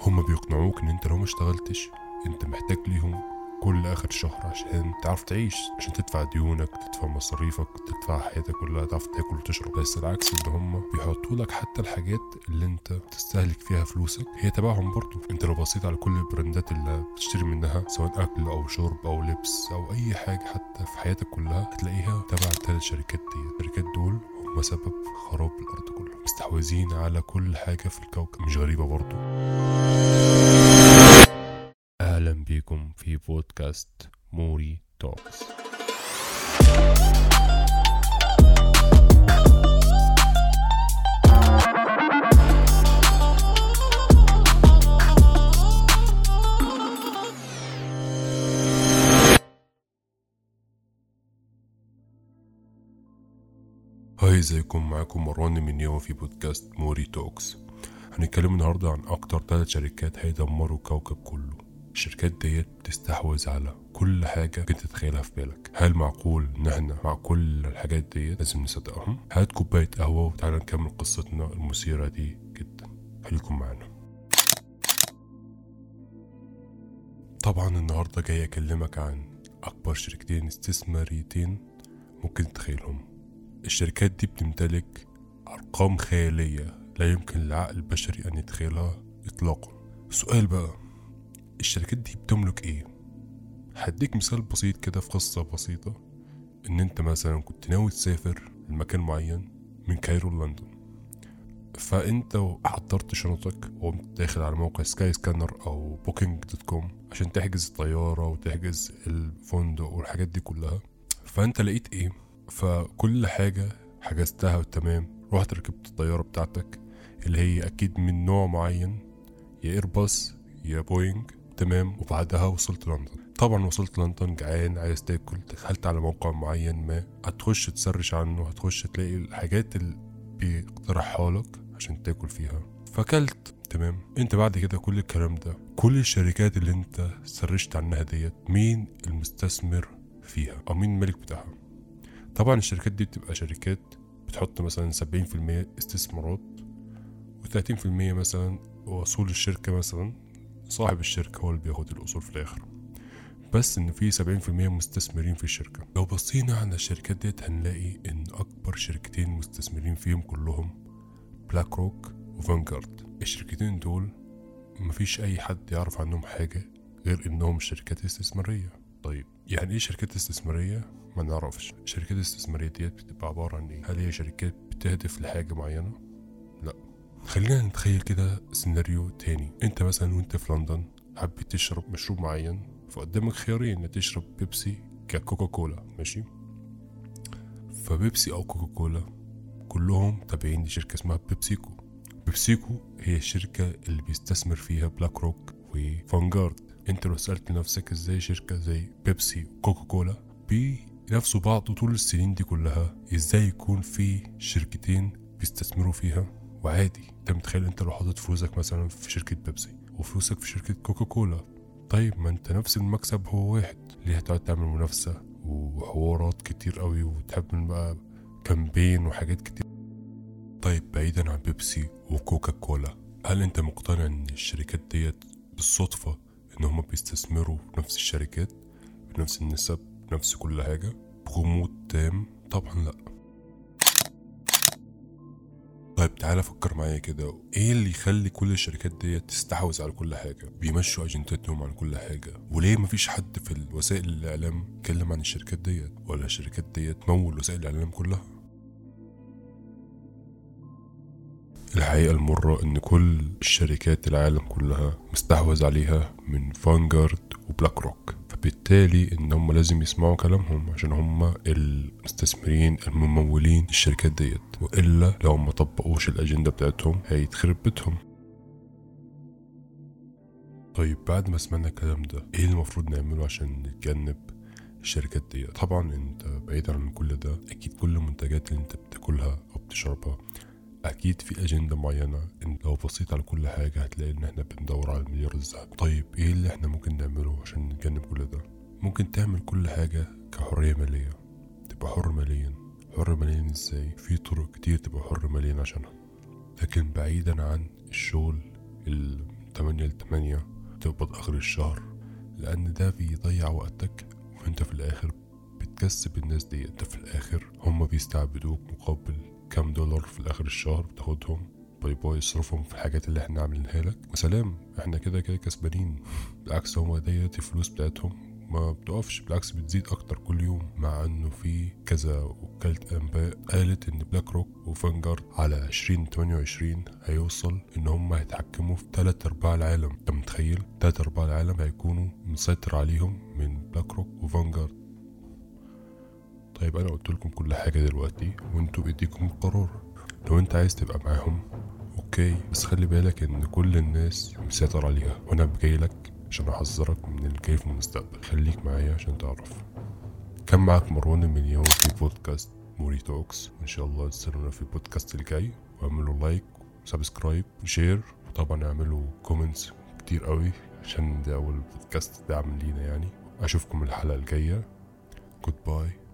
هما بيقنعوك ان انت لو ما اشتغلتش انت محتاج ليهم كل اخر شهر عشان تعرف تعيش عشان تدفع ديونك تدفع مصاريفك تدفع حياتك كلها تعرف تاكل وتشرب بس العكس ان هم بيحطوا لك حتى الحاجات اللي انت بتستهلك فيها فلوسك هي تبعهم برضو انت لو بصيت على كل البراندات اللي بتشتري منها سواء اكل او شرب او لبس او اي حاجه حتى في حياتك كلها هتلاقيها تبع الثلاث شركات دي الشركات دول هم سبب خراب الارض كلها مستحوذين على كل حاجه في الكوكب مش غريبه برضو اهلا بيكم في بودكاست موري توكس هاي ازيكم معاكم مروان من يوم في بودكاست موري توكس هنتكلم النهاردة عن أكتر ثلاث شركات هيدمروا الكوكب كله الشركات ديت بتستحوذ على كل حاجة كنت تتخيلها في بالك هل معقول إن احنا مع كل الحاجات ديت لازم نصدقهم هات كوباية قهوة وتعالى نكمل قصتنا المثيرة دي جدا خليكم معانا طبعا النهاردة جاي أكلمك عن أكبر شركتين استثماريتين ممكن تتخيلهم الشركات دي بتمتلك أرقام خيالية لا يمكن للعقل البشري أن يتخيلها إطلاقا السؤال بقى الشركات دي بتملك إيه؟ هديك مثال بسيط كده في قصة بسيطة إن أنت مثلا كنت ناوي تسافر لمكان معين من كايرو لندن فأنت حضرت شنطك وقمت داخل على موقع سكاي سكانر أو بوكينج دوت كوم عشان تحجز الطيارة وتحجز الفندق والحاجات دي كلها فأنت لقيت إيه؟ فكل حاجة حجزتها تمام رحت ركبت الطيارة بتاعتك اللي هي أكيد من نوع معين يا إيرباص يا بوينج تمام وبعدها وصلت لندن طبعا وصلت لندن جعان عايز تاكل دخلت على موقع معين ما هتخش تسرش عنه هتخش تلاقي الحاجات اللي بيقترحها لك عشان تاكل فيها فاكلت تمام انت بعد كده كل الكلام ده كل الشركات اللي انت سرشت عنها ديت مين المستثمر فيها او مين الملك بتاعها طبعا الشركات دي بتبقى شركات بتحط مثلا 70% استثمارات و30% مثلا وصول الشركة مثلا صاحب الشركة هو اللي بياخد الأصول في الآخر بس إن في 70% مستثمرين في الشركة لو بصينا على الشركات ديت هنلاقي إن أكبر شركتين مستثمرين فيهم كلهم بلاك روك وفانجارد الشركتين دول مفيش أي حد يعرف عنهم حاجة غير إنهم شركات استثمارية طيب يعني إيه شركات استثمارية؟ ما نعرفش الشركات الاستثمارية ديت بتبقى عبارة عن ايه هل هي شركات بتهدف لحاجة معينة لا خلينا نتخيل كده سيناريو تاني انت مثلا وانت في لندن حبيت تشرب مشروب معين فقدامك خيارين ان تشرب بيبسي ككوكا كولا ماشي فبيبسي او كوكا كولا كلهم تابعين لشركة اسمها بيبسيكو بيبسيكو هي الشركة اللي بيستثمر فيها بلاك روك وفانجارد انت لو سألت نفسك ازاي شركة زي بيبسي وكوكا كولا بينافسوا بعض طول السنين دي كلها ازاي يكون في شركتين بيستثمروا فيها وعادي انت متخيل انت لو حاطط فلوسك مثلا في شركة بيبسي وفلوسك في شركة كوكا كولا طيب ما انت نفس المكسب هو واحد ليه هتقعد تعمل منافسة وحوارات كتير قوي وتعمل بقى كامبين وحاجات كتير طيب بعيدا عن بيبسي وكوكا كولا هل انت مقتنع ان الشركات ديت بالصدفة ان هما بيستثمروا في نفس الشركات بنفس النسب بنفس كل حاجة بغموض تام طبعا لا طيب تعالى فكر معايا كده ايه اللي يخلي كل الشركات ديت تستحوذ على كل حاجة بيمشوا اجندتهم عن كل حاجة وليه مفيش حد في وسائل الاعلام اتكلم عن الشركات ديت ولا الشركات ديت مول وسائل الاعلام كلها الحقيقة المرة إن كل الشركات العالم كلها مستحوذ عليها من فانجارد وبلاك روك فبالتالي إن هم لازم يسمعوا كلامهم عشان هم المستثمرين الممولين الشركات ديت وإلا لو ما طبقوش الأجندة بتاعتهم هيتخرب بيتهم طيب بعد ما سمعنا الكلام ده ايه المفروض نعمله عشان نتجنب الشركات دي طبعا انت بعيدا عن كل ده اكيد كل المنتجات اللي انت بتاكلها او بتشربها اكيد في اجندة معينة ان لو بصيت على كل حاجة هتلاقي ان احنا بندور على المليار الذهبي طيب ايه اللي احنا ممكن نعمله عشان نتجنب كل ده ممكن تعمل كل حاجة كحرية مالية تبقى حر ماليا حر ماليا ازاي في طرق كتير تبقى حر ماليا عشانها لكن بعيدا عن الشغل اللي تمانية لتمانية تقبض آخر الشهر لأن ده بيضيع وقتك وانت في الآخر بتكسب الناس دي انت في الآخر هما بيستعبدوك مقابل كام دولار في الآخر الشهر بتاخدهم باي باي اصرفهم في الحاجات اللي احنا عاملينها لك وسلام احنا كده كده كسبانين بالعكس هما ديت الفلوس بتاعتهم ما بتقفش بالعكس بتزيد اكتر كل يوم مع انه في كذا وكالة انباء قالت ان بلاك روك وفانجارد على 2028 هيوصل ان هم هيتحكموا في تلات ارباع العالم انت متخيل تلات ارباع العالم هيكونوا مسيطر عليهم من بلاك روك وفانجارد طيب انا قلت لكم كل حاجه دلوقتي وانتوا بايديكم القرار لو انت عايز تبقى معاهم اوكي بس خلي بالك ان كل الناس مسيطر عليها وانا جاي لك عشان احذرك من اللي جاي في المستقبل خليك معايا عشان تعرف كان معك مروان من يوم في بودكاست موري توكس وان شاء الله تستنونا في البودكاست الجاي واعملوا لايك وسبسكرايب وشير وطبعا اعملوا كومنتس كتير قوي عشان ده اول بودكاست دعم لينا يعني اشوفكم الحلقه الجايه جود باي